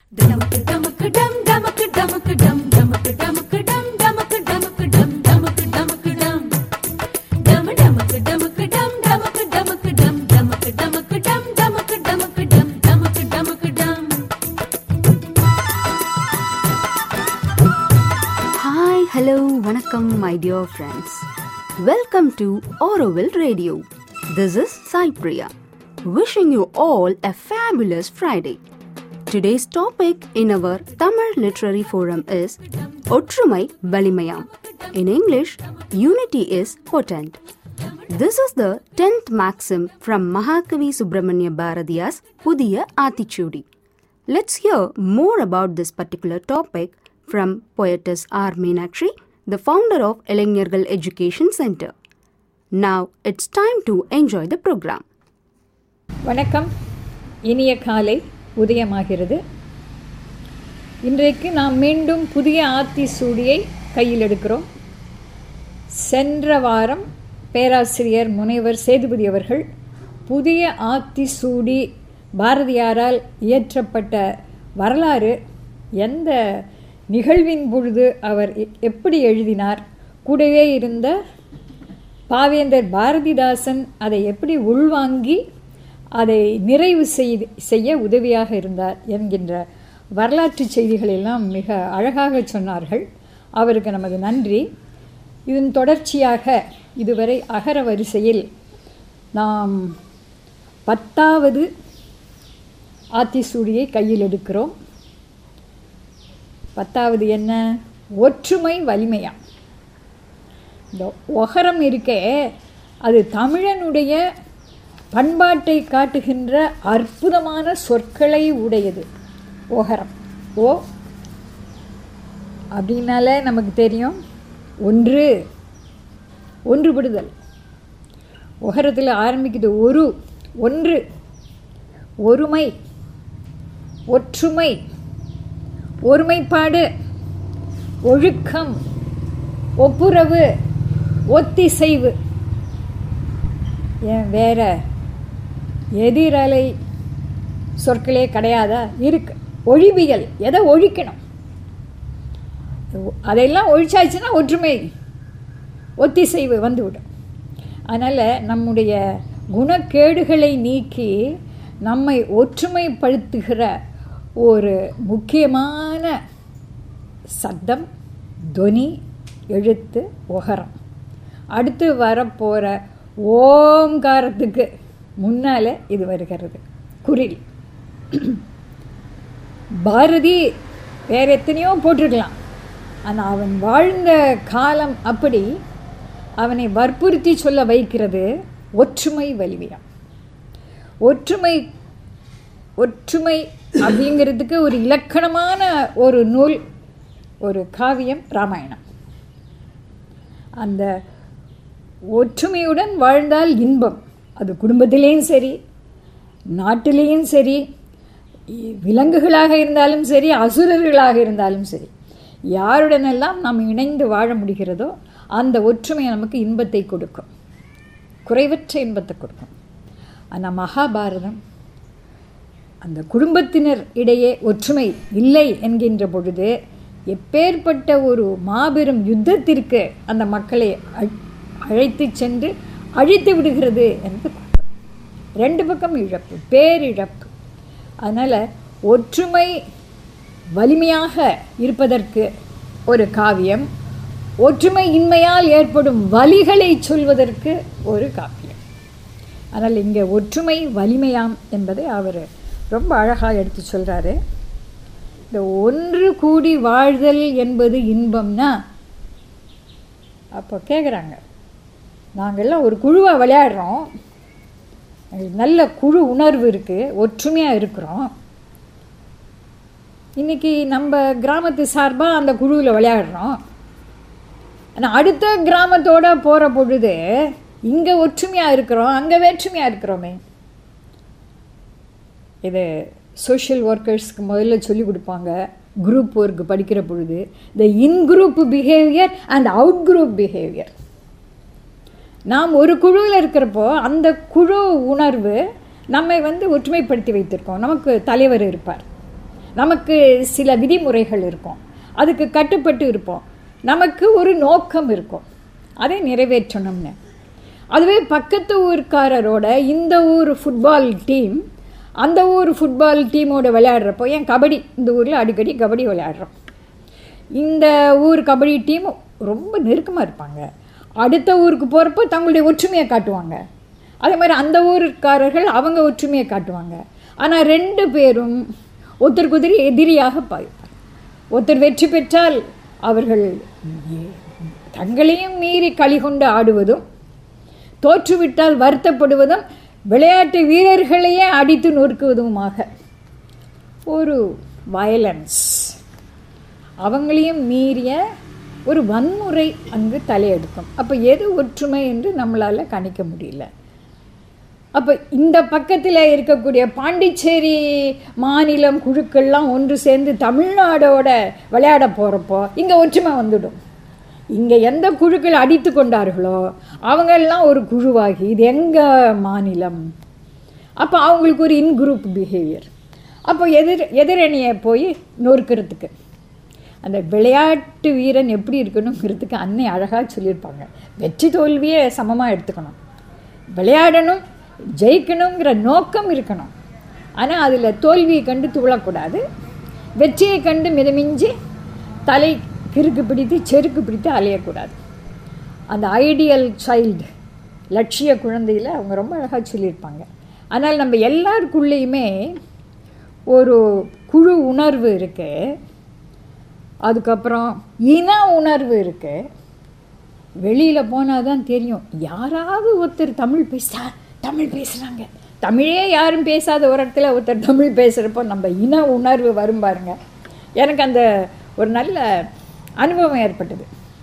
டமக்கு டமக்கு டம் டமக்கு டமக்கு டம் டமக்கு டமக்கு டம் டமக்கு டமக்கு டம் டமக்கு டமக்கு டம் டம டமக்கு டமக்கு டம் டமக்கு டமக்கு டம் டமக்கு டமக்கு டம் டமக்கு டமக்கு டம் டமக்கு டமக்கு டம் Hi, hello, vanakkam, my dear friends. Welcome to Auroville Radio. This is Sai Priya, wishing you all a fabulous Friday. Today's topic in our Tamil Literary Forum is Otrumai Valimayam. In English, unity is potent. This is the 10th maxim from Mahakavi Subramanya Bharatiya's Pudiya Atichudi. Let's hear more about this particular topic from poetess R. Meenakshi, the founder of Elanyargal Education Center. Now it's time to enjoy the program. வணக்கம் இனிய காலை உதயமாகிறது இன்றைக்கு நாம் மீண்டும் புதிய ஆத்தி சூடியை கையில் எடுக்கிறோம் சென்ற வாரம் பேராசிரியர் முனைவர் சேதுபதி அவர்கள் புதிய ஆத்தி சூடி பாரதியாரால் இயற்றப்பட்ட வரலாறு எந்த நிகழ்வின் பொழுது அவர் எ- எப்படி எழுதினார் கூடவே இருந்த பாவேந்தர் பாரதிதாசன் அதை எப்படி உள்வாங்கி அதை நிறைவு செய்து செய்ய உதவியாக இருந்தார் என்கின்ற வரலாற்று செய்திகள் எல்லாம் மிக அழகாக சொன்னார்கள் அவருக்கு நமது நன்றி இதன் தொடர்ச்சியாக இதுவரை அகர வரிசையில் நாம் பத்தாவது ஆத்திசூடியை கையில் எடுக்கிறோம் பத்தாவது என்ன ஒற்றுமை வலிமையாம் இந்த ஒகரம் இருக்கே அது தமிழனுடைய பண்பாட்டை காட்டுகின்ற அற்புதமான சொற்களை உடையது ஒகரம் ஓ அப்படின்னாலே நமக்கு தெரியும் ஒன்று ஒன்றுபடுதல் ஒகரத்தில் ஆரம்பிக்குது ஒரு ஒன்று ஒருமை ஒற்றுமை ஒருமைப்பாடு ஒழுக்கம் ஒப்புரவு ஒத்திசைவு ஏன் வேற எதிரலை சொற்களே கிடையாதா இருக்கு ஒழிவியல் எதை ஒழிக்கணும் அதையெல்லாம் ஒழிச்சாச்சுன்னா ஒற்றுமை ஒத்திசைவு வந்துவிடும் அதனால் நம்முடைய குணக்கேடுகளை நீக்கி நம்மை ஒற்றுமைப்படுத்துகிற ஒரு முக்கியமான சப்தம் துவனி எழுத்து ஒகரம் அடுத்து வரப்போகிற ஓங்காரத்துக்கு முன்னால் இது வருகிறது குரில் பாரதி வேற எத்தனையோ போட்டிருக்கலாம் ஆனால் அவன் வாழ்ந்த காலம் அப்படி அவனை வற்புறுத்தி சொல்ல வைக்கிறது ஒற்றுமை வலிமையாம் ஒற்றுமை ஒற்றுமை அப்படிங்கிறதுக்கு ஒரு இலக்கணமான ஒரு நூல் ஒரு காவியம் ராமாயணம் அந்த ஒற்றுமையுடன் வாழ்ந்தால் இன்பம் அது குடும்பத்திலேயும் சரி நாட்டிலேயும் சரி இ- விலங்குகளாக இருந்தாலும் சரி அசுரர்களாக இருந்தாலும் சரி யாருடனெல்லாம் நாம் இணைந்து வாழ முடிகிறதோ அந்த ஒற்றுமை நமக்கு இன்பத்தை கொடுக்கும் குறைவற்ற இன்பத்தை கொடுக்கும் ஆனால் மகாபாரதம் அந்த குடும்பத்தினர் இடையே ஒற்றுமை இல்லை என்கின்ற பொழுது எப்பேற்பட்ட ஒரு மாபெரும் யுத்தத்திற்கு அந்த மக்களை அழ்- அழைத்து சென்று அழித்து விடுகிறது என்று ரெண்டு பக்கம் இழப்பு பேரிழப்பு அதனால் ஒற்றுமை வலிமையாக இருப்பதற்கு ஒரு காவியம் ஒற்றுமை இன்மையால் ஏற்படும் வலிகளை சொல்வதற்கு ஒரு காவியம் ஆனால் இங்கே ஒற்றுமை வலிமையாம் என்பதை அவர் ரொம்ப அழகாக எடுத்து சொல்கிறாரு இந்த ஒன்று கூடி வாழ்தல் என்பது இன்பம்னா அப்போ கேட்குறாங்க நாங்கள்லாம் ஒரு குழுவாக விளையாடுறோம் எங்களுக்கு நல்ல குழு உணர்வு இருக்குது ஒற்றுமையாக இருக்கிறோம் இன்றைக்கி நம்ம கிராமத்து சார்பாக அந்த குழுவில் விளையாடுறோம் ஆனால் அடுத்த கிராமத்தோட போகிற பொழுது இங்கே ஒற்றுமையாக இருக்கிறோம் அங்கே வேற்றுமையாக இருக்கிறோமே இது சோஷியல் ஒர்க்கர்ஸ்க்கு முதல்ல சொல்லி கொடுப்பாங்க குரூப் ஒர்க் படிக்கிற பொழுது the in group behaviour and out group behaviour நாம் ஒரு குழுவில் இருக்கிறப்போ அந்த குழு உணர்வு நம்மை வந்து ஒற்றுமைப்படுத்தி வைத்திருக்கோம் நமக்கு தலைவர் இருப்பார் நமக்கு சில விதிமுறைகள் இருக்கும் அதுக்கு கட்டுப்பட்டு இருப்போம் நமக்கு ஒரு நோக்கம் இருக்கும் அதை நிறைவேற்றணும்னு அதுவே பக்கத்து ஊர்க்காரரோட இந்த ஊர் ஃபுட்பால் டீம் அந்த ஊர் ஃபுட்பால் டீமோட விளையாடுறப்போ ஏன் கபடி இந்த ஊரில் அடிக்கடி கபடி விளையாடுறோம் இந்த ஊர் கபடி டீம் ரொம்ப நெருக்கமாக இருப்பாங்க அடுத்த ஊருக்கு போகிறப்போ தங்களுடைய ஒற்றுமையை காட்டுவாங்க அதே மாதிரி அந்த ஊருக்காரர்கள் அவங்க ஒற்றுமையை காட்டுவாங்க ஆனால் ரெண்டு பேரும் ஒருத்தருக்கு ஒருத்தர் எதிரியாக பாய்ப்பாங்க ஒருத்தர் வெற்றி பெற்றால் அவர்கள் ஏ- தங்களையும் மீறி களி கொண்டு ஆடுவதும் தோற்றுவிட்டால் வருத்தப்படுவதும் விளையாட்டு வீரர்களையே அடித்து நொறுக்குவதுமாக ஒரு வயலன்ஸ் அவங்களையும் மீறிய ஒரு வன்முறை அங்கு தலையெடுக்கும் அப்போ எது ஒற்றுமை என்று நம்மளால் கணிக்க முடியல அப்போ இந்த பக்கத்தில் இருக்கக்கூடிய பாண்டிச்சேரி மாநிலம் குழுக்கள்லாம் ஒன்று சேர்ந்து தமிழ்நாடோட விளையாட போகிறப்போ இங்கே ஒற்றுமை வந்துடும் இங்கே எந்த குழுக்கள் அடித்து கொண்டார்களோ அவங்கெல்லாம் ஒரு குழுவாகி இது எங்கள் மாநிலம் அப்போ அவங்களுக்கு ஒரு இன் குரூப் பிஹேவியர் அப்போ எதிர் எதிரணியை போய் நொறுக்கிறதுக்கு அந்த விளையாட்டு வீரன் எப்படி இருக்கணுங்கிறதுக்கு அன்னை அழகாக சொல்லியிருப்பாங்க வெற்றி தோல்வியை சமமாக எடுத்துக்கணும் விளையாடணும் ஜெயிக்கணுங்கிற நோக்கம் இருக்கணும் ஆனால் அதில் தோல்வியை கண்டு துவளக்கூடாது வெற்றியை கண்டு மிதமிஞ்சி தலை கிறுக்கு பிடித்து செருக்கு பிடித்து அலையக்கூடாது அந்த ஐடியல் சைல்டு லட்சிய குழந்தையில் அவங்க ரொம்ப அழகாக சொல்லியிருப்பாங்க ஆனால் நம்ம எல்லாருக்குள்ளேயுமே ஒரு குழு உணர்வு இருக்குது அதுக்கப்புறம் இன உணர்வு இருக்குது வெளியில் போனால் தான் தெரியும் யாராவது ஒருத்தர் தமிழ் பேசுகிறா தமிழ் பேசுகிறாங்க தமிழே யாரும் பேசாத ஒரு இடத்துல ஒருத்தர் தமிழ் பேசுகிறப்போ நம்ம இன உணர்வு வரும் பாருங்க எனக்கு அந்த ஒரு நல்ல அனுபவம் ஏற்பட்டது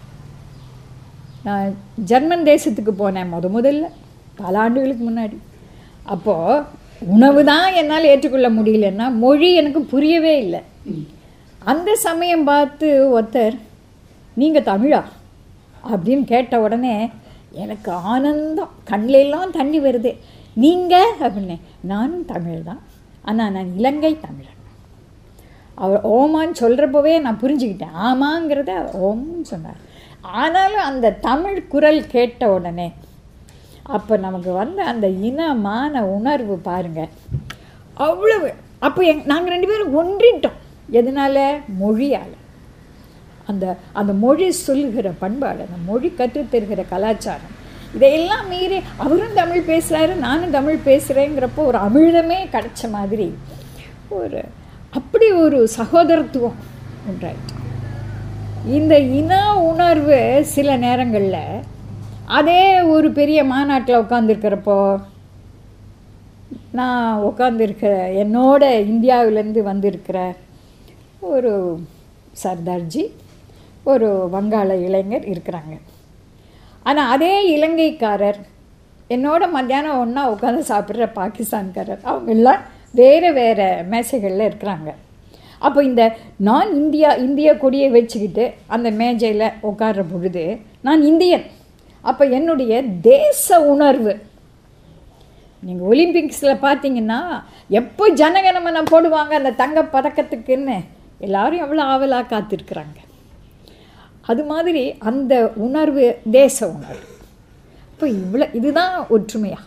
நான் ஜெர்மன் தேசத்துக்கு போனேன் முத முதல்ல பல ஆண்டுகளுக்கு முன்னாடி அப்போது உணவு தான் என்னால் ஏற்றுக்கொள்ள முடியலன்னா மொழி எனக்கு புரியவே இல்லை அந்த சமயம் பார்த்து ஒருத்தர் நீங்கள் தமிழா அப்படின்னு கேட்ட உடனே எனக்கு ஆனந்தம் கண்ணில எல்லாம் தண்ணி வருது நீங்கள் அப்படின்னு நானும் தமிழ் தான் ஆனால் நான் இலங்கை தமிழன் அவர் ஓமான்னு சொல்கிறப்பவே நான் புரிஞ்சுக்கிட்டேன் ஆமாங்கிறத ஓம்னு சொன்னார் ஆனாலும் அந்த தமிழ் குரல் கேட்ட உடனே அப்போ நமக்கு வந்த அந்த இனமான உணர்வு பாருங்க அவ்வளவு அப்போ எங் நாங்கள் ரெண்டு பேரும் ஒன்றிட்டோம் எதனால மொழியால் அந்த அந்த மொழி சொல்லுகிற பண்பாடு அந்த மொழி கற்றுத்தருகிற கலாச்சாரம் இதையெல்லாம் மீறி அவரும் தமிழ் பேசுகிறாரு நானும் தமிழ் பேசுகிறேங்கிறப்போ ஒரு அமிழ்தமே கிடைச்ச மாதிரி ஒரு அப்படி ஒரு சகோதரத்துவம் உண்டாயிட்டு இந்த இன உணர்வு சில நேரங்களில் அதே ஒரு பெரிய மாநாட்டில் உட்காந்துருக்கிறப்போ நான் உட்காந்துருக்கிற என்னோட இந்தியாவிலேருந்து வந்திருக்கிற ஒரு சர்தார்ஜி ஒரு வங்காள இளைஞர் இருக்கிறாங்க ஆனால் அதே இலங்கைக்காரர் என்னோட மத்தியானம் ஒன்றா உட்காந்து சாப்பிட்ற பாகிஸ்தான்காரர் அவங்க எல்லாம் வேறு வேறு மேசைகளில் இருக்கிறாங்க அப்போ இந்த நான் இந்தியா இந்திய கொடியை வச்சுக்கிட்டு அந்த மேஜையில் உட்கார்ற பொழுது நான் இந்தியன் அப்போ என்னுடைய தேச உணர்வு நீங்கள் ஒலிம்பிக்ஸில் பார்த்தீங்கன்னா எப்போ ஜனகணமனை போடுவாங்க அந்த தங்க பதக்கத்துக்குன்னு எல்லாரும் எவ்வளோ ஆவலாக காத்திருக்கிறாங்க அது மாதிரி அந்த உணர்வு தேச உணர்வு இப்போ இவ்வளோ இதுதான் ஒற்றுமையா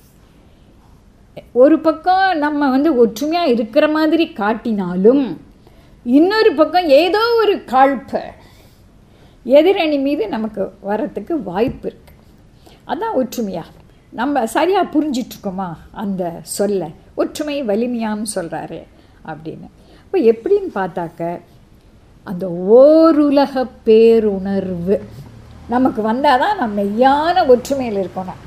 ஒரு பக்கம் நம்ம வந்து ஒற்றுமையாக இருக்கிற மாதிரி காட்டினாலும் இன்னொரு பக்கம் ஏதோ ஒரு காழ்ப்பை எதிரணி மீது நமக்கு வரத்துக்கு வாய்ப்பு இருக்கு அதான் ஒற்றுமையா நம்ம சரியாக புரிஞ்சிட்ருக்கோமா அந்த சொல்ல ஒற்றுமை வலிமையான்னு சொல்கிறாரு அப்படின்னு இப்போ எப்படின்னு பார்த்தாக்க அந்த ஓருலக பேருணர்வு நமக்கு வந்தால் தான் நம்ம மெய்யான ஒற்றுமையில் இருக்கணும்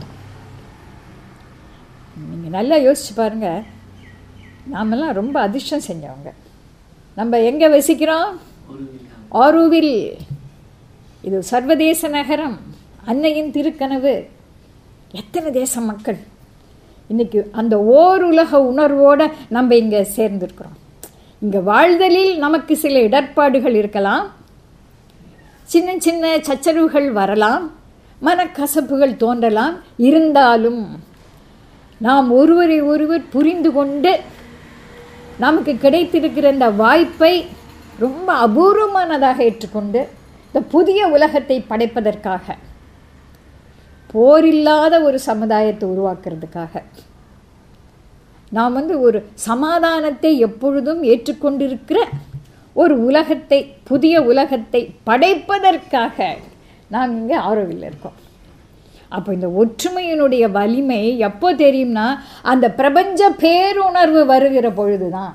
நீங்கள் நல்லா யோசிச்சு பாருங்கள் நாமெல்லாம் ரொம்ப அதிர்ஷ்டம் செஞ்சவங்க நம்ம எங்கே வசிக்கிறோம் ஆரூவில் இது சர்வதேச நகரம் அன்னையின் திருக்கனவு எத்தனை தேச மக்கள் இன்னைக்கு அந்த ஓருலக உணர்வோடு நம்ம இங்கே சேர்ந்துருக்கிறோம் இங்கே வாழ்தலில் நமக்கு சில இடர்பாடுகள் இருக்கலாம் சின்ன சின்ன சச்சரவுகள் வரலாம் மனக்கசப்புகள் தோன்றலாம் இருந்தாலும் நாம் ஒருவரை ஒருவர் புரிந்து கொண்டு நமக்கு கிடைத்திருக்கிற இந்த வாய்ப்பை ரொம்ப அபூர்வமானதாக ஏற்றுக்கொண்டு இந்த புதிய உலகத்தை படைப்பதற்காக போரில்லாத ஒரு சமுதாயத்தை உருவாக்குறதுக்காக நாம் வந்து ஒரு சமாதானத்தை எப்பொழுதும் ஏற்றுக்கொண்டிருக்கிற ஒரு உலகத்தை புதிய உலகத்தை படைப்பதற்காக நாம் இங்கே ஆரோவில் இருக்கோம் அப்போ இந்த ஒற்றுமையினுடைய வலிமை எப்போ தெரியும்னா அந்த பிரபஞ்ச பேருணர்வு வருகிற பொழுது தான்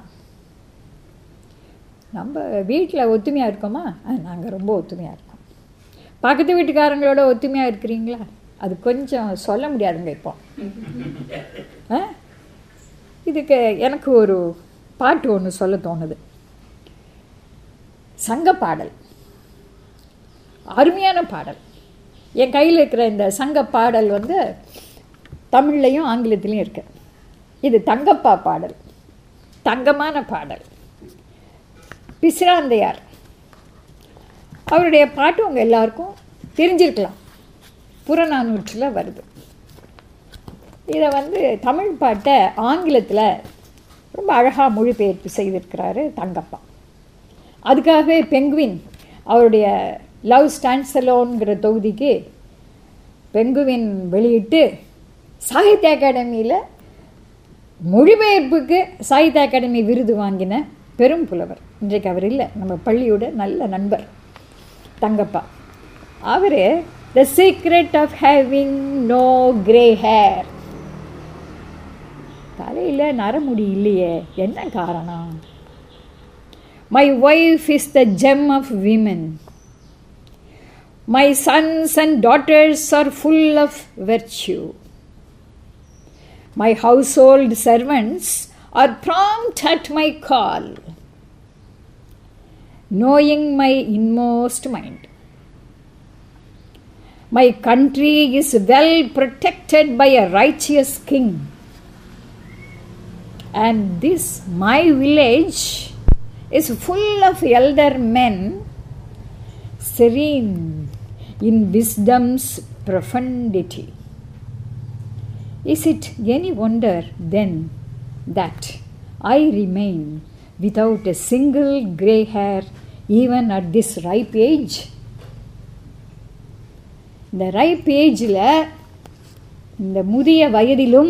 நம்ம வீட்டில் ஒத்துமையாக இருக்கோமா நாங்கள் ரொம்ப ஒத்துமையாக இருக்கோம் பக்கத்து வீட்டுக்காரங்களோட ஒத்துமையாக இருக்கிறீங்களா அது கொஞ்சம் சொல்ல முடியாதுங்க இப்போ ஆ இதுக்கு எனக்கு ஒரு பாட்டு ஒன்று சொல்ல தோணுது சங்க பாடல் அருமையான பாடல் என் கையில் இருக்கிற இந்த சங்க பாடல் வந்து தமிழ்லையும் ஆங்கிலத்திலையும் இருக்கு இது தங்கப்பா பாடல் தங்கமான பாடல் பிசிராந்தையார் அவருடைய பாட்டு உங்கள் எல்லாருக்கும் தெரிஞ்சிருக்கலாம் புறநானூற்றில் வருது இதை வந்து தமிழ் பாட்டை ஆங்கிலத்தில் ரொம்ப அழகாக மொழிபெயர்ப்பு செய்திருக்கிறாரு தங்கப்பா அதுக்காகவே பெங்குவின் அவருடைய லவ் ஸ்டான்சலோன்கிற தொகுதிக்கு பெங்குவின் வெளியிட்டு சாகித்ய அகாடமியில் மொழிபெயர்ப்புக்கு சாகித்ய அகாடமி விருது வாங்கின பெரும் புலவர் இன்றைக்கு அவர் இல்லை நம்ம பள்ளியோட நல்ல நண்பர் தங்கப்பா அவர் the secret of having no grey hair தலையில் நரமுடி இல்லையே என்ன காரணம் my wife is the gem of women my sons and daughters are full of virtue my household servants are prompt at my call knowing my inmost mind. My country is well protected by a righteous king. And this, my village, is full of elder men, serene in wisdom's profundity. Is it any wonder then that I remain without a single grey hair even at this ripe age? இந்த ripe ஏஜில் இந்த முதிய வயதிலும்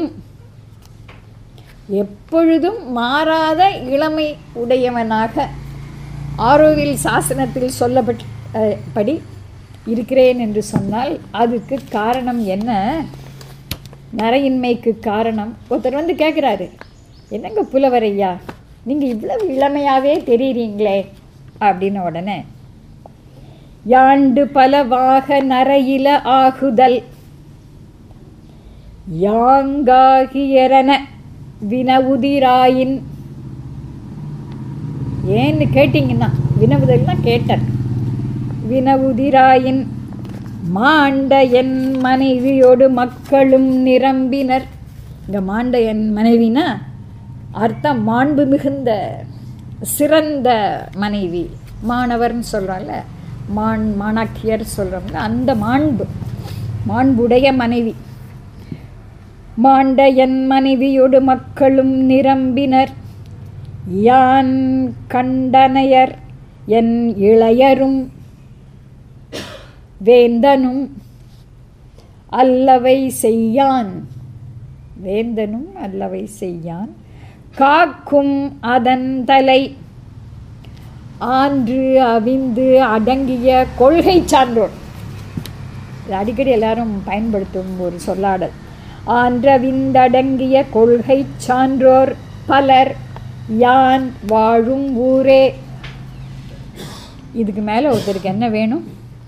எப்பொழுதும் மாறாத இளமை உடையவனாக ஆரோவில் சாசனத்தில் சொல்லப்பட்ட படி இருக்கிறேன் என்று சொன்னால் அதுக்கு காரணம் என்ன நரையின்மைக்கு காரணம் ஒருத்தர் வந்து கேட்குறாரு என்னங்க புலவர் ஐயா நீங்கள் இவ்வளவு இளமையாகவே தெரியுறீங்களே அப்படின்னு உடனே யாண்டு பலவாக நரையில ஆகுதல் யாங்காகியரன வினவுதிராயின் ஏன்னு கேட்டிங்கன்னா வினவுதல்னா கேட்டார் வினவுதிராயின் மாண்ட என் மனைவியோடு மக்களும் நிரம்பினர் இங்கே மாண்ட என் மனைவினா அர்த்தம் மாண்பு மிகுந்த சிறந்த மனைவி மாணவர்னு சொல்கிறோம்ல மான் மாணாக்கியர் சொல்கிறோம்ல அந்த மாண்பு மாண்புடைய மனைவி மாண்ட என் மனைவியோடு மக்களும் நிரம்பினர் யான் கண்டனையர் என் இளையரும் வேந்தனும் அல்லவை செய்யான் வேந்தனும் அல்லவை செய்யான் காக்கும் அதன் தலை ஆன்று அவிந்து அடங்கிய கொள்கை சான்றோர் இது அடிக்கடி எல்லாரும் பயன்படுத்தும் ஒரு சொல்லாடல் ஆன்றவிந்தடங்கிய கொள்கை சான்றோர் பலர் யான் வாழும் ஊரே இதுக்கு மேலே ஒருத்தருக்கு என்ன வேணும்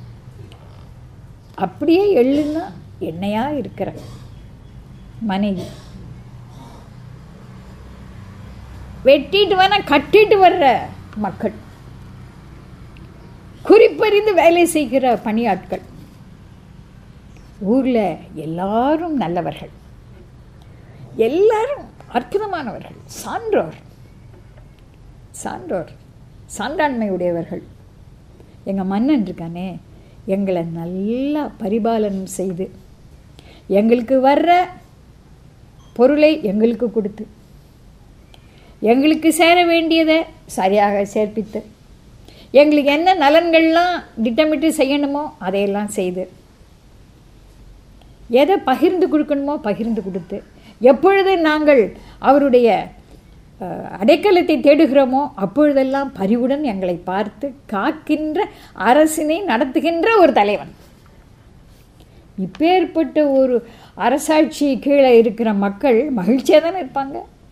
அப்படியே எள்ளுன்னா என்னையா இருக்கிற மனைவி வெட்டிட்டு வேணா கட்டிட்டு வர்ற மக்கள் குறிப்பறிந்து வேலை செய்கிற பணியாட்கள் ஊரில் எல்லாரும் நல்லவர்கள் எல்லாரும் அற்புதமானவர்கள் சான்றோர் சான்றோர் சான்றாண்மை உடையவர்கள் எங்கள் மன்னன் இருக்கானே எங்களை நல்லா பரிபாலனம் செய்து எங்களுக்கு வர்ற பொருளை எங்களுக்கு கொடுத்து எங்களுக்கு சேர வேண்டியதை சரியாக சேர்ப்பித்து எங்களுக்கு என்ன நலன்கள்லாம் திட்டமிட்டு செய்யணுமோ அதையெல்லாம் செய்து எதை பகிர்ந்து கொடுக்கணுமோ பகிர்ந்து கொடுத்து எப்பொழுது நாங்கள் அவருடைய அஹ், அடைக்கலத்தை தேடுகிறோமோ அப்பொழுதெல்லாம் பரிவுடன் எங்களை பார்த்து காக்கின்ற அரசினை நடத்துகின்ற ஒரு தலைவன் இப்பேற்பட்ட ஒரு அரசாட்சி கீழே இருக்கிற மக்கள் மகிழ்ச்சியாக தானே இருப்பாங்க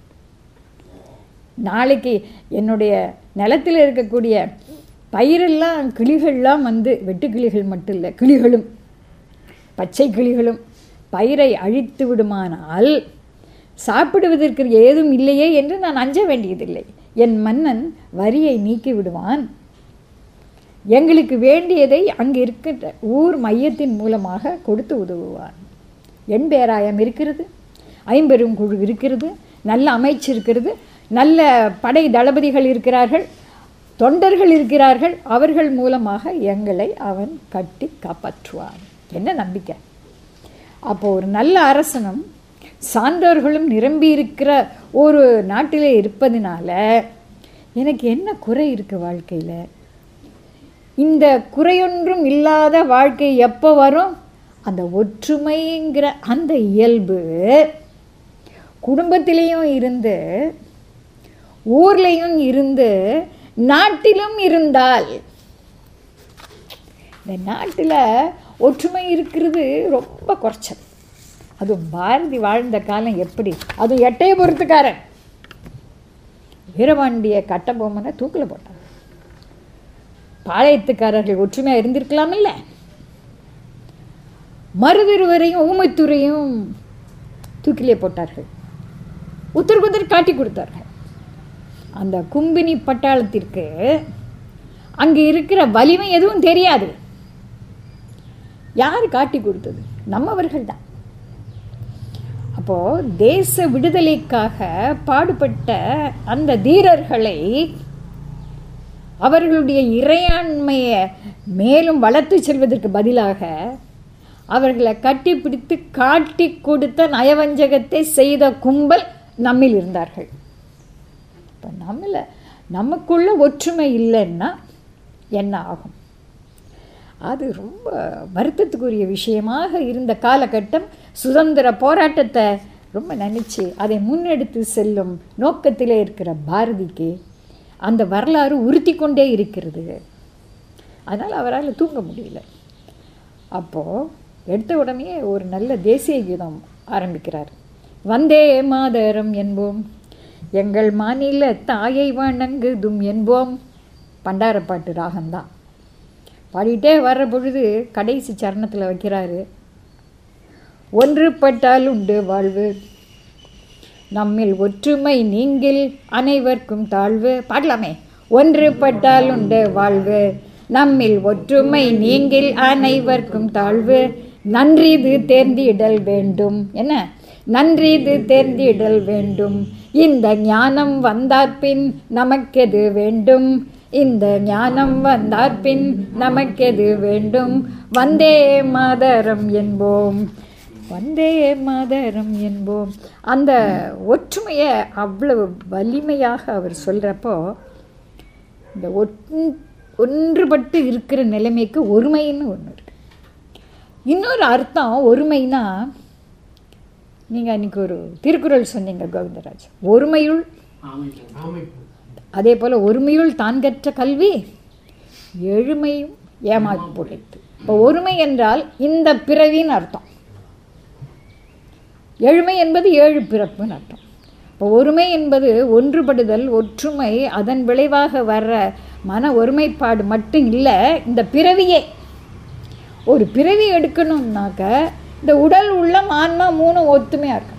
நாளைக்கு என்னுடைய நிலத்தில் இருக்கக்கூடிய பயிரெல்லாம் கிளிகள்லாம் வந்து வெட்டு கிளிகள் மட்டும் இல்லை கிளிகளும் பச்சை கிளிகளும் பயிரை அழித்து விடுமானால் சாப்பிடுவதற்கு ஏதும் இல்லையே என்று நான் அஞ்ச வேண்டியதில்லை என் மன்னன் வரியை நீக்கி விடுவான் எங்களுக்கு வேண்டியதை அங்கு இருக்கின்ற ஊர் மையத்தின் மூலமாக கொடுத்து உதவுவான் எண் பேராயம் இருக்கிறது ஐம்பெரும் குழு இருக்கிறது நல்ல அமைச்சு இருக்கிறது நல்ல படை தளபதிகள் இருக்கிறார்கள் தொண்டர்கள் இருக்கிறார்கள் அவர்கள் மூலமாக எங்களை அவன் கட்டி காப்பாற்றுவான் என்ன நம்பிக்கை அப்போ ஒரு நல்ல அரசனும் சான்றோர்களும் நிரம்பி இருக்கிற ஒரு நாட்டிலே இருப்பதினால எனக்கு என்ன குறை இருக்கு வாழ்க்கையில் இந்த குறையொன்றும் இல்லாத வாழ்க்கை எப்போ வரும் அந்த ஒற்றுமைங்கிற அந்த இயல்பு குடும்பத்திலையும் இருந்து ஊர்லேயும் இருந்து நாட்டிலும் இருந்தால் இந்த நாட்டில் ஒற்றுமை இருக்கிறது ரொம்ப குறைச்சல் அதுவும் பாரதி வாழ்ந்த காலம் எப்படி அதுவும் எட்டயபுரத்துக்காரன் வீரபாண்டிய கட்டபொம்மனை தூக்கில் போட்டான் பாளையத்துக்காரர்கள் ஒற்றுமையாக இருந்திருக்கலாம் இல்லை மருதிருவரையும் ஊமைத்துறையும் தூக்கிலே போட்டார்கள் உத்தரகுந்தர் காட்டி கொடுத்தார்கள் அந்த கும்பினி பட்டாளத்திற்கு அங்கே இருக்கிற வலிமை எதுவும் தெரியாது யார் காட்டி கொடுத்தது நம்மவர்கள் தான் அப்போ தேச விடுதலைக்காக பாடுபட்ட அந்த தீரர்களை அவர்களுடைய இறையாண்மையை மேலும் வளர்த்து செல்வதற்கு பதிலாக அவர்களை கட்டிப்பிடித்து காட்டி கொடுத்த நயவஞ்சகத்தை செய்த கும்பல் நம்மில் இருந்தார்கள் இப்போ நம்மள நமக்குள்ள ஒற்றுமை இல்லைன்னா என்ன ஆகும் அது ரொம்ப வருத்தத்துக்குரிய விஷயமாக இருந்த காலகட்டம் சுதந்திர போராட்டத்தை ரொம்ப நினச்சி அதை முன்னெடுத்து செல்லும் நோக்கத்திலே இருக்கிற பாரதிக்கு அந்த வரலாறு உறுத்தி கொண்டே இருக்கிறது அதனால் அவரால் தூங்க முடியல அப்போது எடுத்த உடனே ஒரு நல்ல தேசிய கீதம் ஆரம்பிக்கிறார் வந்தே மாதரம் என்போம் எங்கள் மாநில தாயை வணங்குதும் என்போம் பண்டாரப்பாட்டு ராகம்தான் பாடிட்டே வர்ற பொழுது கடைசி சரணத்தில் வைக்கிறாரு ஒன்றுபட்டால் உண்டு வாழ்வு நம்மில் ஒற்றுமை நீங்கில் அனைவருக்கும் தாழ்வு பாடலாமே ஒன்றுபட்டால் உண்டு வாழ்வு நம்மில் ஒற்றுமை நீங்கில் அனைவருக்கும் தாழ்வு நன்றிது தேர்ந்திடல் வேண்டும் என்ன நன்றிது தேர்ந்திடல் வேண்டும் இந்த ஞானம் வந்தார்பின் நமக்கெது வேண்டும் இந்த ஞானம் வந்தார்பின் நமக்கெது வேண்டும் வந்தே மாதரம் என்போம் வந்தே மாதரம் என்போம் அந்த ஒற்றுமையை அவ்வளவு வலிமையாக அவர் சொல்கிறப்போ இந்த ஒன் ஒன்றுபட்டு இருக்கிற நிலைமைக்கு ஒருமைன்னு ஒன்று இருக்கு இன்னொரு அர்த்தம் ஒருமைனா நீங்கள் அன்றைக்கி ஒரு திருக்குறள் சொன்னீங்க கோவிந்தராஜ் ஒருமையுள் அதே போல் ஒருமையுள் தான் கற்ற கல்வி எழுமையும் ஏமாற்றி பொழைத்து இப்போ ஒருமை என்றால் இந்த பிறவின்னு அர்த்தம் எழுமை என்பது ஏழு பிறப்புன்னு அர்த்தம் இப்போ ஒருமை என்பது ஒன்றுபடுதல் ஒற்றுமை அதன் விளைவாக வர்ற மன ஒருமைப்பாடு மட்டும் இல்லை இந்த பிறவியே ஒரு பிறவி எடுக்கணும்னாக்க இந்த உடல் உள்ளம் ஆன்மா மூணு ஒத்துமையாக இருக்கணும்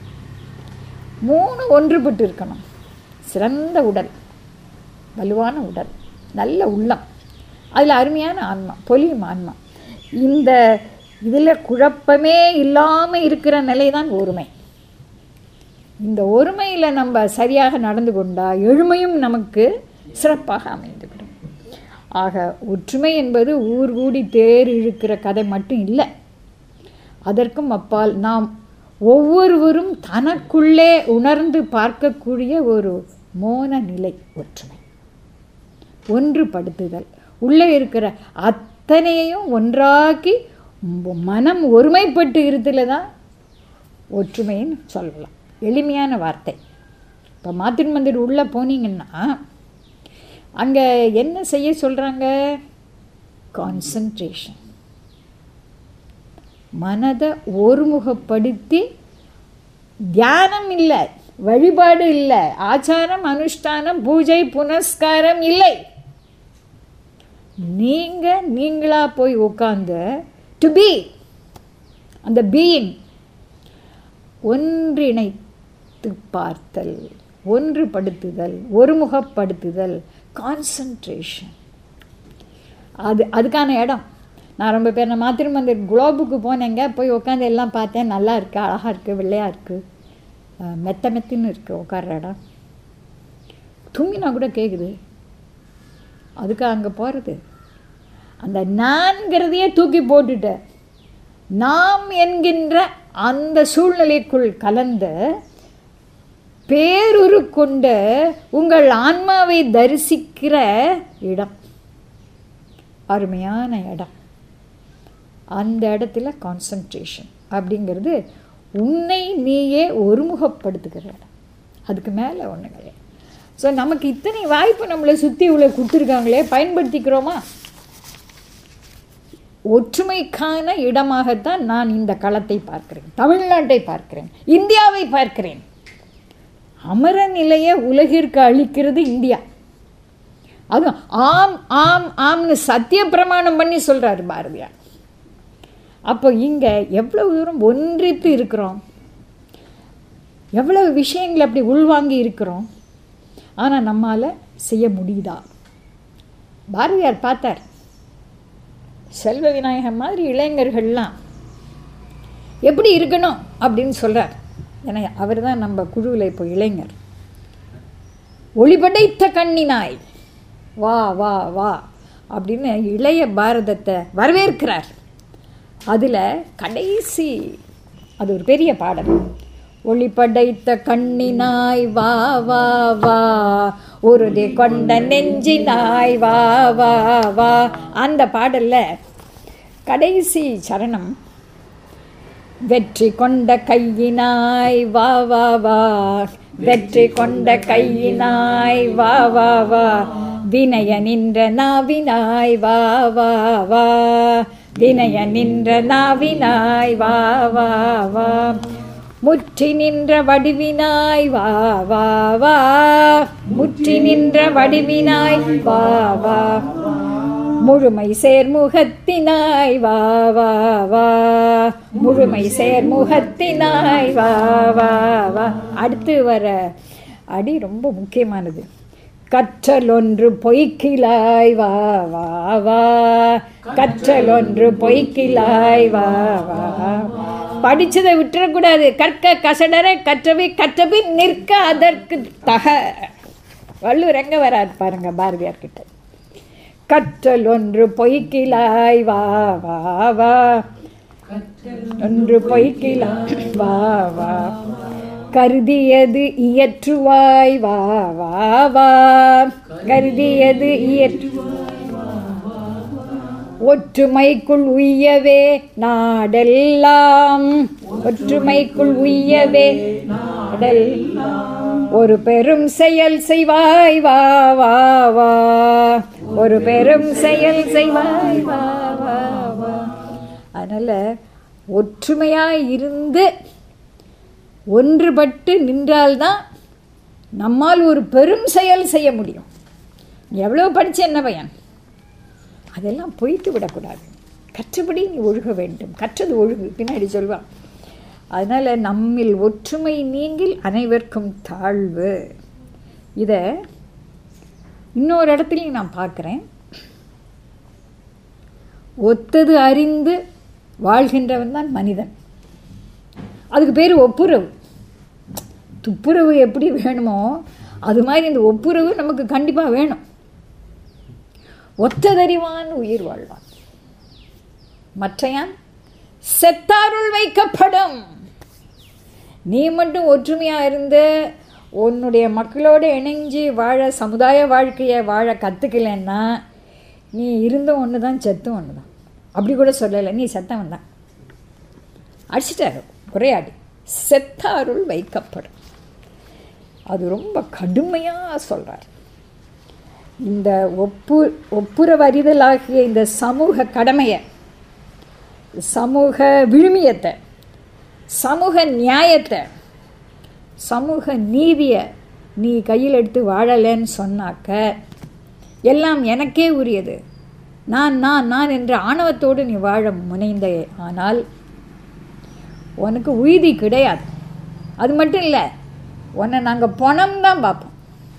மூணு ஒன்றுபட்டு இருக்கணும் சிறந்த உடல் வலுவான உடல் நல்ல உள்ளம் அதில் அருமையான ஆன்மா பொலியும் ஆன்மா இந்த இதில் குழப்பமே இல்லாமல் இருக்கிற நிலை தான் ஒருமை இந்த ஒருமையில் நம்ம சரியாக நடந்து கொண்டா எழுமையும் நமக்கு சிறப்பாக அமைந்துவிடும் ஆக ஒற்றுமை என்பது ஊர் கூடி தேர் இழுக்கிற கதை மட்டும் இல்லை அதற்கும் அப்பால் நாம் ஒவ்வொருவரும் தனக்குள்ளே உணர்ந்து பார்க்கக்கூடிய ஒரு மோன நிலை ஒற்றுமை ஒன்றுபடுத்துதல் உள்ளே இருக்கிற அத்தனையும் ஒன்றாக்கி ம- மனம் ஒருமைப்பட்டு இருத்துல தான் ஒற்றுமைன்னு சொல்லலாம் எளிமையான வார்த்தை இப்போ மாத்திரு மந்திர் உள்ளே போனீங்கன்னா அங்கே என்ன செய்ய சொல்கிறாங்க கான்சன்ட்ரேஷன் மனதை ஒருமுகப்படுத்தி தியானம் இல்லை வழிபாடு இல்லை ஆச்சாரம் அனுஷ்டானம் பூஜை புனஸ்காரம் இல்லை நீங்க நீங்களா போய் உட்காந்து டு பி அந்த பீயிங் ஒன்றிணைத்து பார்த்தல் ஒன்றுபடுத்துதல் ஒருமுகப்படுத்துதல் கான்சன்ட்ரேஷன் அது அதுக்கான இடம் நான் ரொம்ப பேர் நான் மாத்திரம் மந்திர் குளோபுக்கு போனேங்க போய் உட்காந்து எல்லாம் பார்த்தேன் நல்லா இருக்கு அழகாக இருக்குது வெள்ளையாக இருக்குது அஹ் மெத்த மெத்துன்னு இருக்குது உட்கார்ற இடம் தூங்கினா கூட கேட்குது அதுக்கு அங்கே போகிறது அந்த நான்கிறதையே தூக்கி போட்டுட்டு நாம் என்கின்ற அந்த சூழ்நிலைக்குள் கலந்து பேருரு கொண்டு உங்கள் ஆன்மாவை தரிசிக்கிற இடம் அருமையான இடம் அந்த இடத்துல கான்சன்ட்ரேஷன் அப்படிங்கிறது உன்னை நீயே ஒருமுகப்படுத்துகிற இடம் அதுக்கு மேலே ஒன்று கிடையாது ஸோ நமக்கு இத்தனை வாய்ப்பு நம்மளை சுற்றி உள்ள கொடுத்துருக்காங்களே பயன்படுத்திக்கிறோமா ஒற்றுமைக்கான இடமாகத்தான் நான் இந்த களத்தை பார்க்கிறேன் தமிழ்நாட்டை பார்க்கிறேன் இந்தியாவை பார்க்கிறேன் அமர நிலையை உலகிற்கு அளிக்கிறது இந்தியா அதுவும் ஆம் ஆம் ஆம்னு சத்திய பிரமாணம் பண்ணி சொல்றாரு பாரதியார் அப்போ இங்கே எவ்வளவு தூரம் ஒன்றித்து இருக்கிறோம் எவ்வளவு விஷயங்களை அப்படி உள்வாங்கி இருக்கிறோம் ஆனால் நம்மால் செய்ய முடியுதா பாரதியார் பார்த்தார் செல்வ விநாயகர் மாதிரி இளைஞர்கள்லாம் எப்படி இருக்கணும் அப்படின்னு சொல்கிறார் ஏன்னா அவர் தான் நம்ம குழுவில் இப்போ இளைஞர் ஒளிபடைத்த கண்ணினாய் வா வா வா அப்படின்னு இளைய பாரதத்தை வரவேற்கிறார் அதில் கடைசி அது ஒரு பெரிய பாடல் ஒளி படைத்த கண்ணினாய் வா வா வா உறுதி கொண்ட நெஞ்சினாய் வா வா வா அந்த பாடல்ல கடைசி சரணம் வெற்றி கொண்ட கையினாய் வா வா வா வெற்றி கொண்ட கையினாய் வா வா வா வினய நின்ற நாவினாய் வா வா வா வினய நின்ற நாவினாய் வா வா வா முற்றி நின்ற வடிவினாய் வா வா வா முற்றி நின்ற வடிவினாய் வா வா முழுமை சேர்முகத்தினாய் வா வா வா முழுமை சேர்முகத்தினாய் வா வா வா அடுத்து வர அடி ரொம்ப முக்கியமானது கற்றல் ஒன்று பொய்க்கிலாய் வா வா வா கற்றல் ஒன்று பொய்க்கிலாய் வா வா படிச்சதை விட்டுறக்கூடாது கற்க கசடர கற்றவை கற்றபின் நிற்க அதற்கு தக வள்ளுவர் எங்க வராது பாருங்க பாரதியார் கிட்ட கற்றல் ஒன்று பொய்க்கிலாய் வா வா வா ஒன்று பொய்க்கிலாய் வா வா கருதியது இயற்றுவாய் வா வா வா கருதியது இயற்று ஒற்றுமைக்குள் உய்யவே நாடெல்லாம் ஒற்றுமைக்குள் உய்யவே நாடெல்லாம் ஒரு பெரும் செயல் செய்வாய் வா வா வா ஒரு பெரும் செயல் செய்வாய் வா வா வா அதனால ஒற்றுமையாய் இருந்து ஒன்றுபட்டு நின்றால்தான் நம்மால் ஒரு பெரும் செயல் செய்ய முடியும் நீ எவ்வளோ படிச்ச என்ன பயன் அதெல்லாம் பொய்த்து விடக்கூடாது கற்றபடி நீ ஒழுக வேண்டும் கற்றது ஒழுகு பின்னாடி சொல்வான் அதனால் நம்மில் ஒற்றுமை நீங்கில் அனைவருக்கும் தாழ்வு இதை இன்னொரு இடத்துலையும் நான் பார்க்குறேன் ஒத்தது அறிந்து வாழ்கின்றவன் தான் மனிதன் அதுக்கு பேர் ஒப்புரவு துப்புரவு எப்படி வேணுமோ அது மாதிரி இந்த ஒப்புரவு நமக்கு கண்டிப்பாக வேணும் ஒத்ததறிவான் உயிர் வாழ்வான் மற்றையான் செத்தாருள் வைக்கப்படும் நீ மட்டும் ஒற்றுமையாக இருந்து உன்னுடைய மக்களோடு இணைஞ்சு வாழ சமுதாய வாழ்க்கையை வாழ கற்றுக்கலன்னா நீ இருந்தும் ஒன்று தான் செத்தும் ஒன்று தான் அப்படி கூட சொல்லலை நீ செத்தவன் தான் அடிச்சிட்டாரு ஒரே அடி செத்தாருள் வைக்கப்படும் அது ரொம்ப கடுமையாக சொல்கிறார் இந்த ஒப்பு ஒப்புரவறிதலாகிய இந்த சமூக கடமையை சமூக விழுமியத்தை சமூக நியாயத்தை சமூக நீதியை நீ கையில் எடுத்து வாழலைன்னு சொன்னாக்க எல்லாம் எனக்கே உரியது நான் நான் நான் என்ற ஆணவத்தோடு நீ வாழ முனைந்தே ஆனால் உனக்கு உய்தி கிடையாது அது மட்டும் இல்லை உன்னை நாங்கள் பணம் தான் பார்ப்போம்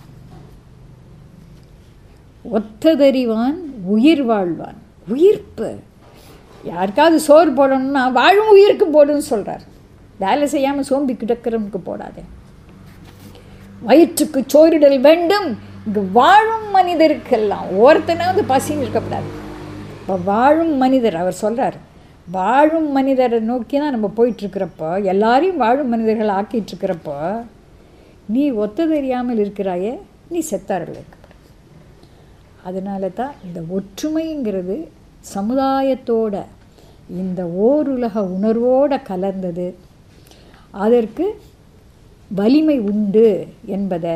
ஒத்ததறிவான் உயிர் வாழ்வான் உயிர்ப்பு யாருக்காவது சோறு போடணும்னா வாழும் உயிருக்கு போடுன்னு சொல்கிறார் வேலை செய்யாமல் சோம்பி கிடக்கிறவனுக்கு போடாதே வயிற்றுக்கு சோறிடல் வேண்டும் இங்கு வாழும் மனிதருக்கெல்லாம் ஒருத்தனாவது பசின்னு இருக்கக்கூடாது இப்போ வாழும் மனிதர் அவர் சொல்கிறார் வாழும் மனிதரை நோக்கி தான் நம்ம போயிட்டுருக்கிறப்போ எல்லாரையும் வாழும் மனிதர்கள் ஆக்கிட்டுருக்கிறப்போ நீ ஒத்த தெரியாமல் இருக்கிறாயே நீ செத்தார்கள் இருக்கப்படும் அதனால தான் இந்த ஒற்றுமைங்கிறது சமுதாயத்தோட இந்த ஓருலக உணர்வோட கலந்தது அதற்கு வலிமை உண்டு என்பதை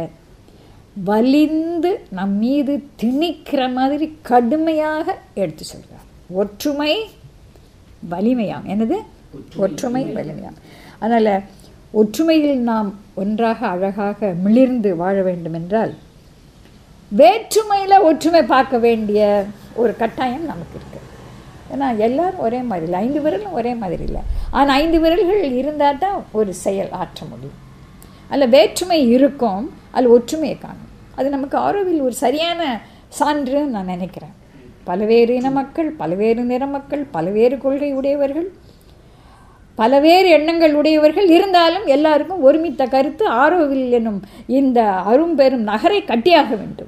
வலிந்து நம் மீது திணிக்கிற மாதிரி கடுமையாக எடுத்து சொல்கிறார் ஒற்றுமை வலிமையாம் என்னது ஒற்றுமை வலிமையாம் அதனால் ஒற்றுமையில் நாம் ஒன்றாக அழகாக மிளிர்ந்து வாழ வேண்டும் என்றால் வேற்றுமையில் ஒற்றுமை பார்க்க வேண்டிய ஒரு கட்டாயம் நமக்கு இருக்குது ஏன்னா எல்லாரும் ஒரே மாதிரி இல்லை ஐந்து விரலும் ஒரே மாதிரி இல்லை ஆனால் ஐந்து விரல்கள் இருந்தால் தான் ஒரு செயல் ஆற்ற முடியும் அதில் வேற்றுமை இருக்கும் அதில் ஒற்றுமையை காணும் அது நமக்கு ஆரோவில் ஒரு சரியான சான்றுன்னு நான் நினைக்கிறேன் பல்வேறு இன மக்கள் பல்வேறு நிற மக்கள் பல்வேறு கொள்கை உடையவர்கள் பலவேறு எண்ணங்கள் உடையவர்கள் இருந்தாலும் எல்லாருக்கும் ஒருமித்த கருத்து ஆரோவில் என்னும் இந்த அரும்பெரும் நகரை கட்டியாக வேண்டும்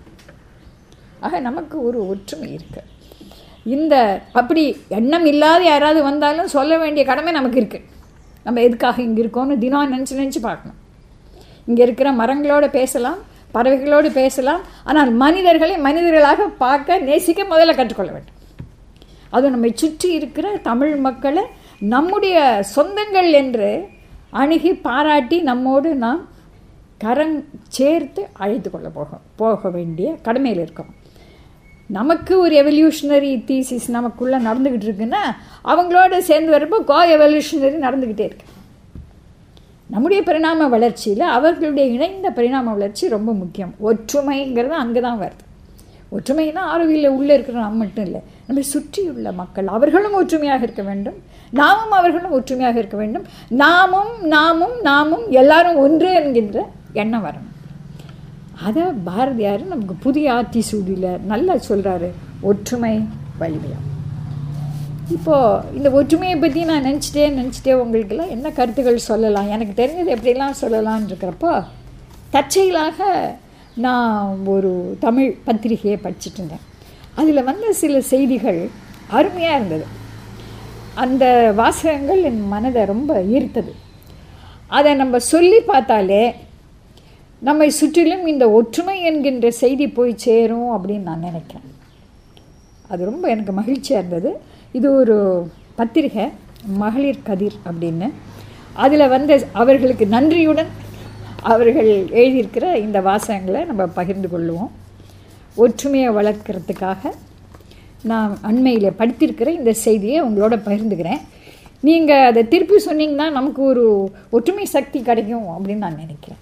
ஆக நமக்கு ஒரு ஒற்றுமை இருக்கு இந்த அப்படி எண்ணம் இல்லாத யாராவது வந்தாலும் சொல்ல வேண்டிய கடமை நமக்கு இருக்குது நம்ம எதுக்காக இங்கே இருக்கோம்னு தினம் நினச்சி நினச்சி பார்க்கணும் இங்கே இருக்கிற மரங்களோடு பேசலாம் பறவைகளோடு பேசலாம் ஆனால் மனிதர்களை மனிதர்களாக பார்க்க நேசிக்க முதல்ல கற்றுக்கொள்ள வேண்டும் அது நம்மை சுற்றி இருக்கிற தமிழ் மக்களை நம்முடைய சொந்தங்கள் என்று அணுகி பாராட்டி நம்மோடு நாம் கரம் சேர்த்து அழைத்து கொள்ள போக போக வேண்டிய கடமையில் இருக்கோம் நமக்கு ஒரு எவல்யூஷனரி தீசிஸ் நமக்குள்ளே நடந்துக்கிட்டு இருக்குன்னா அவங்களோட சேர்ந்து வரப்போ கோ எவல்யூஷனரி நடந்துக்கிட்டே இருக்கு நம்முடைய பரிணாம வளர்ச்சியில் அவர்களுடைய இணைந்த பரிணாம வளர்ச்சி ரொம்ப முக்கியம் ஒற்றுமைங்கிறது அங்கே தான் வருது ஒற்றுமைனா ஆரோவியில் உள்ளே இருக்கிற நாம் மட்டும் இல்லை நம்மை சுற்றியுள்ள மக்கள் அவர்களும் ஒற்றுமையாக இருக்க வேண்டும் நாமும் அவர்களும் ஒற்றுமையாக இருக்க வேண்டும் நாமும் நாமும் நாமும் எல்லாரும் ஒன்று என்கின்ற எண்ணம் வரணும் அதை பாரதியார் நமக்கு புதிய ஆத்தி சூடியில் நல்லா சொல்கிறாரு ஒற்றுமை வலிமையாக இப்போது இந்த ஒற்றுமையை பற்றி நான் நினச்சிட்டே நினச்சிட்டே உங்களுக்கெல்லாம் என்ன கருத்துக்கள் சொல்லலாம் எனக்கு தெரிஞ்சது எப்படிலாம் சொல்லலாம்னு இருக்கிறப்போ தற்செயலாக நான் ஒரு தமிழ் பத்திரிகையை படிச்சுட்டு இருந்தேன் அதில் வந்த சில செய்திகள் அருமையாக இருந்தது அந்த வாசகங்கள் என் மனதை ரொம்ப ஈர்த்தது அதை நம்ம சொல்லி பார்த்தாலே நம்மை சுற்றிலும் இந்த ஒற்றுமை என்கின்ற செய்தி போய் சேரும் அப்படின்னு நான் நினைக்கிறேன் அது ரொம்ப எனக்கு மகிழ்ச்சியாக இருந்தது இது ஒரு பத்திரிகை மகளிர் கதிர் அப்படின்னு அதில் வந்து அவர்களுக்கு நன்றியுடன் அவர்கள் எழுதியிருக்கிற இந்த வாசகங்களை நம்ம பகிர்ந்து கொள்ளுவோம் ஒற்றுமையை வளர்க்குறதுக்காக நான் அண்மையில் படித்திருக்கிற இந்த செய்தியை உங்களோட பகிர்ந்துக்கிறேன் நீங்கள் அதை திருப்பி சொன்னீங்கன்னா நமக்கு ஒரு ஒற்றுமை சக்தி கிடைக்கும் அப்படின்னு நான் நினைக்கிறேன்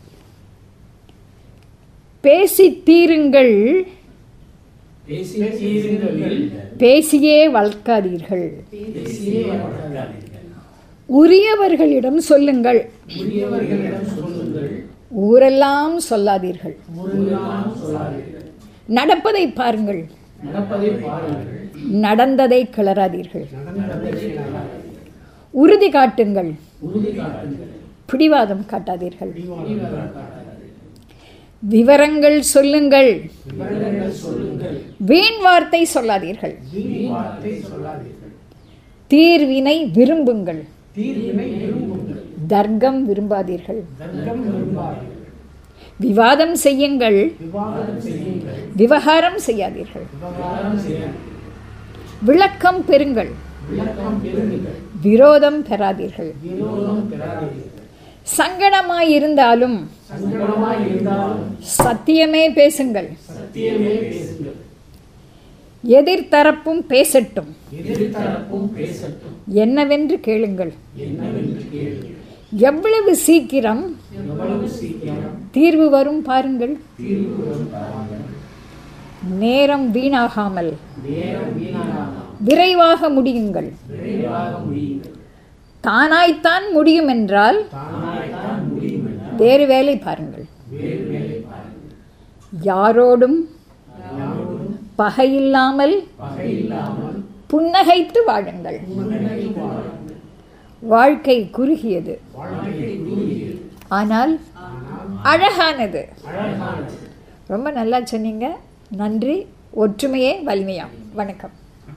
பேசி தீருங்கள் பேசி தீருங்களில் பேசியே வளர்க்காதீர்கள் பேசியே வளர்க்காதீர்கள். உரியவர்களிடம் சொல்லுங்கள் உரியவர்களிடம் சொல்லுங்கள் ஊரெல்லாம் சொல்லாதீர்கள் ஊரெல்லாம் சொல்லாதீர்கள் நடப்பதை பாருங்கள் நடப்பதை பாருங்கள் நடந்ததை கிளறாதீர்கள் நடந்ததை கேளாதீர்கள். உறுதி காட்டுங்கள் உறுதி காட்டுங்கள் பிடிவாதம் காட்டாதீர்கள் பிடிவாதம் காட்டாதீர்கள். விவரங்கள் சொல்லுங்கள் விவரங்கள் சொல்லுங்கள் வீண் வார்த்தை சொல்லாதீர்கள் வீண் வார்த்தை சொல்லாதீர்கள் தீர்வினை விரும்புங்கள் தீர்வினை விரும்புங்கள் தர்க்கம் விரும்பாதீர்கள் தர்க்கம் விரும்பாதீர்கள் விவாதம் செய்யுங்கள் விவாதம் செய்யுங்கள் விவகாரம் செய்யாதீர்கள் விவகாரம் செய்யுங்கள் விளக்கம் பெறுங்கள் விளக்கம் பெறுங்கள் விரோதம் பெறாதீர்கள் விரோதம் பெறாதீர்கள் சங்கடமாயிருந்தாலும் சங்கடமாய் இருந்தாலும் சத்தியமே பேசுங்கள் சத்தியமே பேசுங்கள் எதிர்த்தரப்பும் பேசட்டும் எதிர்த்தரப்பும் பேசட்டும் என்னவென்று கேளுங்கள் என்னவென்று கேளுங்கள் எவ்வளவு சீக்கிரம் எவ்வளவு சீக்கிரம் தீர்வு வரும் பாருங்கள் தீர்வு வரும் பாருங்கள். நேரம் வீணாகாமல் நேரம் வீணாகாமல் விரைவாக முடியுங்கள் விரைவாக முடியுங்கள் தானாய்த்தான் முடியும் என்றால் தானாய்த்தான் முடியும் என வேறு வேலை பாருங்கள் வேறு வேலை பாருங்கள் யாரோடும் யாரோடும் பகையில்லாமல் பகை இல்லாமல் புன்னகைத்து வாழுங்கள் முன்னணி வாழுங்கள் வாழ்க்கை குறுகியது வாழ்க்கை கூறியது ஆனால் அழகானது அழகானது ரொம்ப நல்லா சொன்னீங்க நன்றி ஒற்றுமையே வலிமையாம் வணக்கம்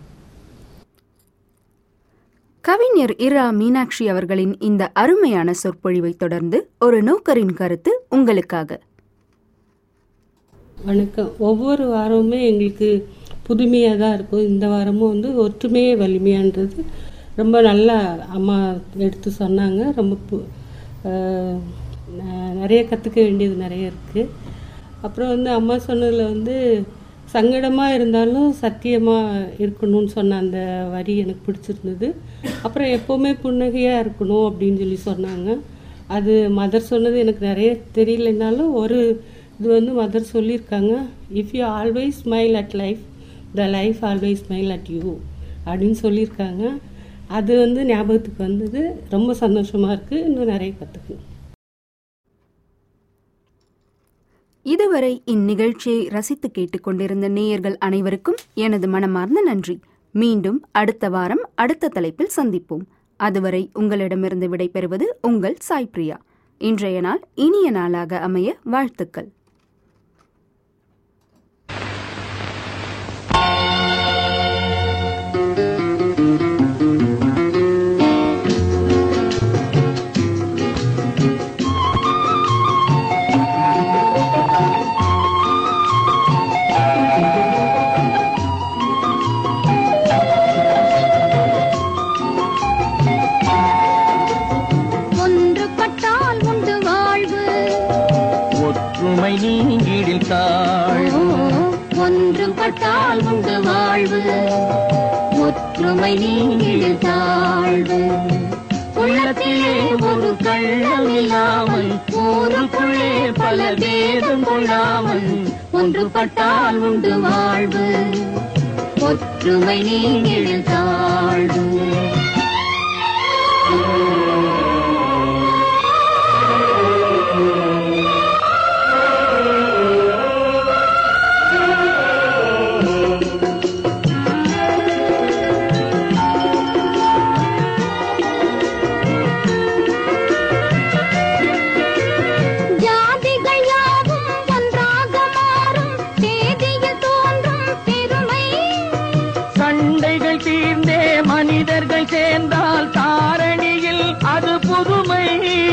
கவிஞர் இரா மீனாட்சி அவர்களின் இந்த அருமையான சொற்பொழிவை தொடர்ந்து ஒரு நோக்கரின் கருத்து உங்களுக்காக வணக்கம் ஒவ்வொரு வாரமுமே எங்களுக்கு புதுமையாக தான் இருக்கும் இந்த வாரமும் வந்து ஒற்றுமையே வலிமையான்றது ரொம்ப நல்லா அம்மா எடுத்து சொன்னாங்க ரொம்ப பு- ஆஹ் ந- நிறைய கற்றுக்க வேண்டியது நிறைய இருக்குது அப்புறம் வந்து அம்மா சொன்னதில் வந்து சங்கடமாக இருந்தாலும் சத்தியமாக இருக்கணும்னு சொன்ன அந்த வரி எனக்கு பிடிச்சிருந்தது அப்புறம் எப்போவுமே புன்னகையாக இருக்கணும் அப்படின்னு சொல்லி சொன்னாங்க அது மதர் சொன்னது எனக்கு நிறைய தெரியலைனாலும் ஒரு இது வந்து மதர் சொல்லியிருக்காங்க if you always smile at life the life always smile at you அப்படின்னு சொல்லியிருக்காங்க அது வந்து ஞாபகத்துக்கு வந்தது ரொம்ப சந்தோஷமாக இருக்குது இன்னும் நிறைய கற்றுக்கணும் இதுவரை இந்நிகழ்ச்சியை ரசித்து கேட்டுக்கொண்டிருந்த நேயர்கள் அனைவருக்கும் எனது மனமார்ந்த நன்றி மீண்டும் அடுத்த வாரம் அடுத்த தலைப்பில் சந்திப்போம் அதுவரை உங்களிடமிருந்து விடைபெறுவது உங்கள் சாய் பிரியா இன்றைய நாள் இனிய நாளாக அமைய வாழ்த்துக்கள் ஒன்றுபட்டால் உண்டு வாழ்வு ஒற்றுமை நீங்கிடில் தாழ் ஓ, ஒன்றுபட்டால் உண்டு வாழ்வு ஒற்றுமை நீங்கிடு தாழ்வு உள்ளத்திலே ஒரு கள்ளம் இல்லாமல் ஊருக்குள்ளே பல பேதம் கொள்ளாமல் ஒன்றுபட்டால் உண்டு வாழ்வு ஒற்றுமை நீங்கிடு தாழ்வு ஜாதிகள் யாவும் ஒன்றாக மாறும் தேதியில் தோன்றும் பெருமை சண்டைகள் தீர்ந்தே மனிதர்கள் சேர்ந்தால் தாரணியில் அது புதுமை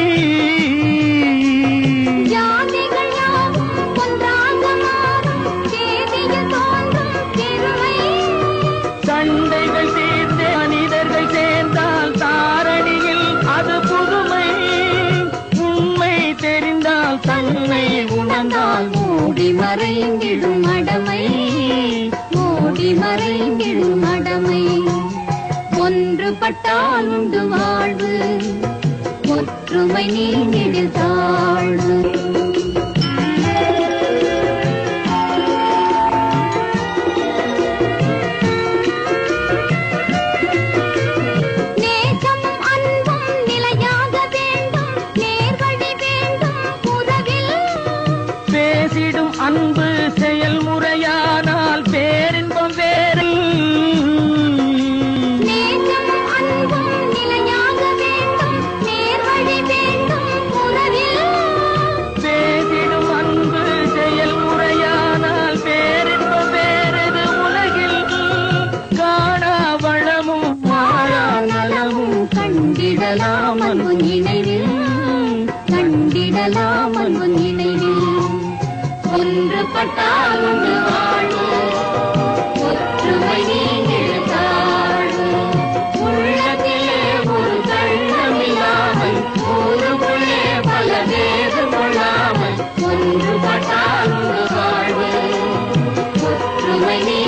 ஜாதிகள் யாவும் ஒன்றாக மாறும் தேதியில் தோன்றும் பெருமை சண்டைகள் தீர்ந்தே மனிதர்கள் சேர்ந்தால் தாரணியில் அது புதுமை உண்மை தெரிந்தால் தன்னை உணர்ந்தால் மூடி மறைந்திடும் மடமை மூடி மறைந்திடும் மடமை ஒன்றுபட்டால் உண்டு வாழ்வு ஒற்றுமை நீங்கிடு தாழ்வு நேசமும் அன்பும் நிலையாக வேண்டும் நேர்வழி வேண்டும் உறவில் பேசிடும் அன்பு செயல்முறையானால் பேரின்பம் வேறு நேசமும் அன்பும் நிலையாக வேண்டும் நேர்வழி வேண்டும் உறவில் ஒன்றுபட்டால் உண்டு வாழ்வு ஒற்றுமை நீங்கிட தாழ்வு உள்ளத்திலே ஒரு கள்ளமில்லாமல் ஊருக்குள்ளே பல தேசம் கொள்ளாமல் ஒன்றுபட்டால் உண்டு வாழ்வு ஒற்றுமை நீ